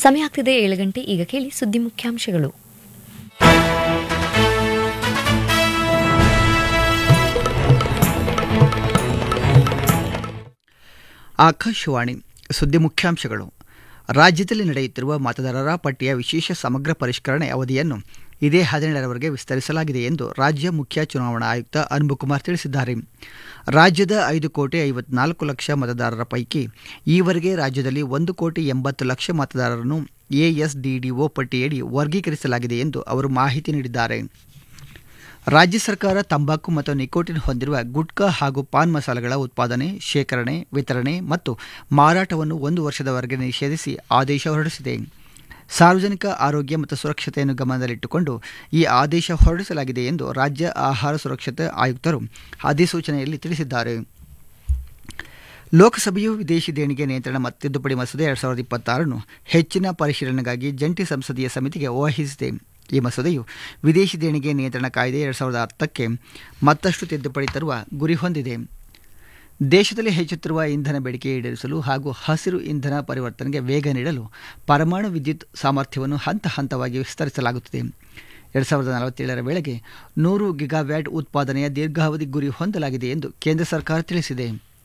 ಸಮಯ ಆಗ್ತಿದೆ ಏಳು ಗಂಟೆ ಈಗ ಕೇಳಿ ಸುದ್ದಿ ಮುಖ್ಯಾಂಶಗಳು ಆಕಾಶವಾಣಿ ಸುದ್ದಿ ಮುಖ್ಯಾಂಶಗಳು ರಾಜ್ಯದಲ್ಲಿ ನಡೆಯುತ್ತಿರುವ ಮತದಾರರ ಪಟ್ಟಿಯ ವಿಶೇಷ ಸಮಗ್ರ ಪರಿಷ್ಕರಣೆ ಅವಧಿಯನ್ನು ಇದೇ ಹದಿನೇಳರವರೆಗೆ ವಿಸ್ತರಿಸಲಾಗಿದೆ ಎಂದು ರಾಜ್ಯ ಮುಖ್ಯ ಚುನಾವಣಾ ಆಯುಕ್ತ ಅನ್ಬುಕುಮಾರ್ ತಿಳಿಸಿದ್ದಾರೆ ರಾಜ್ಯದ ಐದು ಕೋಟಿ ಐವತ್ನಾಲ್ಕು ಲಕ್ಷ ಮತದಾರರ ಪೈಕಿ ಈವರೆಗೆ ರಾಜ್ಯದಲ್ಲಿ ಒಂದು ಕೋಟಿ ಎಂಬತ್ತು ಲಕ್ಷ ಮತದಾರರನ್ನು ಎಎಸ್ಡಿಡಿಒ ಪಟ್ಟಿಯಡಿ ವರ್ಗೀಕರಿಸಲಾಗಿದೆ ಎಂದು ಅವರು ಮಾಹಿತಿ ನೀಡಿದ್ದಾರೆ ರಾಜ್ಯ ಸರ್ಕಾರ ತಂಬಾಕು ಮತ್ತು ನಿಕೋಟಿನ್ ಹೊಂದಿರುವ ಗುಟ್ಕಾ ಹಾಗೂ ಪಾನ್ ಮಸಾಲೆಗಳ ಉತ್ಪಾದನೆ ಶೇಖರಣೆ ವಿತರಣೆ ಮತ್ತು ಮಾರಾಟವನ್ನು ಒಂದು ವರ್ಷದವರೆಗೆ ನಿಷೇಧಿಸಿ ಆದೇಶ ಹೊರಡಿಸಿದೆ ಸಾರ್ವಜನಿಕ ಆರೋಗ್ಯ ಮತ್ತು ಸುರಕ್ಷತೆಯನ್ನು ಗಮನದಲ್ಲಿಟ್ಟುಕೊಂಡು ಈ ಆದೇಶ ಹೊರಡಿಸಲಾಗಿದೆ ಎಂದು ರಾಜ್ಯ ಆಹಾರ ಸುರಕ್ಷತೆ ಆಯುಕ್ತರು ಅಧಿಸೂಚನೆಯಲ್ಲಿ ತಿಳಿಸಿದ್ದಾರೆ ಲೋಕಸಭೆಯು ವಿದೇಶಿ ದೇಣಿಗೆ ನಿಯಂತ್ರಣ ಮತ್ತು ತಿದ್ದುಪಡಿ ಮಸೂದೆ ಎರಡು ಸಾವಿರದ ಇಪ್ಪತ್ತಾರನ್ನು ಹೆಚ್ಚಿನ ಪರಿಶೀಲನೆಗಾಗಿ ಜಂಟಿ ಸಂಸದೀಯ ಸಮಿತಿಗೆ ವಹಿಸಿದೆ ಈ ಮಸೂದೆಯು ವಿದೇಶಿ ದೇಣಿಗೆ ನಿಯಂತ್ರಣ ಕಾಯ್ದೆ ಎರಡು ಸಾವಿರದ ಹತ್ತಕ್ಕೆ ಮತ್ತಷ್ಟು ತಿದ್ದುಪಡಿ ತರುವ ಗುರಿ ಹೊಂದಿದೆ ದೇಶದಲ್ಲಿ ಹೆಚ್ಚುತ್ತಿರುವ ಇಂಧನ ಬೇಡಿಕೆ ಈಡೇರಿಸಲು ಹಾಗೂ ಹಸಿರು ಇಂಧನ ಪರಿವರ್ತನೆಗೆ ವೇಗ ನೀಡಲು ಪರಮಾಣು ವಿದ್ಯುತ್ ಸಾಮರ್ಥ್ಯವನ್ನು ಹಂತ ಹಂತವಾಗಿ ವಿಸ್ತರಿಸಲಾಗುತ್ತಿದೆ ಎರಡು ಸಾವಿರದ ನಲವತ್ತೇಳರ ವೇಳೆಗೆ ನೂರು ಗಿಗಾವ್ಯಾಟ್ ಉತ್ಪಾದನೆಯ ದೀರ್ಘಾವಧಿ ಗುರಿ ಹೊಂದಲಾಗಿದೆ ಎಂದು ಕೇಂದ್ರ ಸರ್ಕಾರ ತಿಳಿಸಿದೆ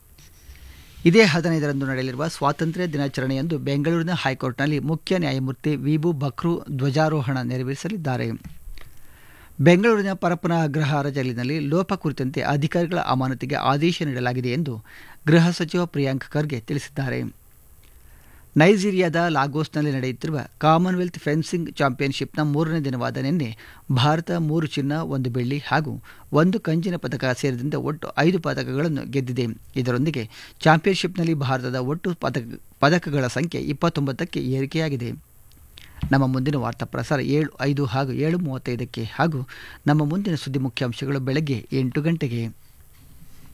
ಇದೇ ಹದಿನೈದರಂದು ನಡೆಯಲಿರುವ ಸ್ವಾತಂತ್ರ್ಯ ದಿನಾಚರಣೆಯಂದು ಬೆಂಗಳೂರಿನ ಹೈಕೋರ್ಟ್ನಲ್ಲಿ ಮುಖ್ಯ ನ್ಯಾಯಮೂರ್ತಿ ವಿಬು ಬಕ್ರು ಧ್ವಜಾರೋಹಣ ನೆರವೇರಿಸಲಿದ್ದಾರೆ ಬೆಂಗಳೂರಿನ ಪರಪ್ಪನ ಅಗ್ರಹಾರ ಜೈಲಿನಲ್ಲಿ ಲೋಪ ಕುರಿತಂತೆ ಅಧಿಕಾರಿಗಳ ಅಮಾನತಿಗೆ ಆದೇಶ ನೀಡಲಾಗಿದೆ ಎಂದು ಗೃಹ ಸಚಿವ ಪ್ರಿಯಾಂಕ್ ಖರ್ಗೆ ತಿಳಿಸಿದ್ದಾರೆ ನೈಜೀರಿಯಾದ ಲಾಗೋಸ್ನಲ್ಲಿ ನಡೆಯುತ್ತಿರುವ ಕಾಮನ್ವೆಲ್ತ್ ಫೆನ್ಸಿಂಗ್ ಚಾಂಪಿಯನ್ಶಿಪ್ನ ಮೂರನೇ ದಿನವಾದ ನಿನ್ನೆ ಭಾರತ ಮೂರು ಚಿನ್ನ ಒಂದು ಬೆಳ್ಳಿ ಹಾಗೂ ಒಂದು ಕಂಚಿನ ಪದಕ ಸೇರಿದಂತೆ ಒಟ್ಟು ಐದು ಪದಕಗಳನ್ನು ಗೆದ್ದಿದೆ ಇದರೊಂದಿಗೆ ಚಾಂಪಿಯನ್ಶಿಪ್ನಲ್ಲಿ ಭಾರತದ ಒಟ್ಟು ಪದಕ ಪದಕಗಳ ಸಂಖ್ಯೆ ಇಪ್ಪತ್ತೊಂಬತ್ತಕ್ಕೆ ಏರಿಕೆಯಾಗಿದೆ ನಮ್ಮ ಮುಂದಿನ ವಾರ್ತಾ ಪ್ರಸಾರ ಏಳು ಐದು ಹಾಗೂ ಏಳು ಮೂವತ್ತೈದಕ್ಕೆ ಹಾಗೂ ನಮ್ಮ ಮುಂದಿನ ಸುದ್ದಿ ಮುಖ್ಯಾಂಶಗಳು ಬೆಳಗ್ಗೆ ಎಂಟು ಗಂಟೆಗೆ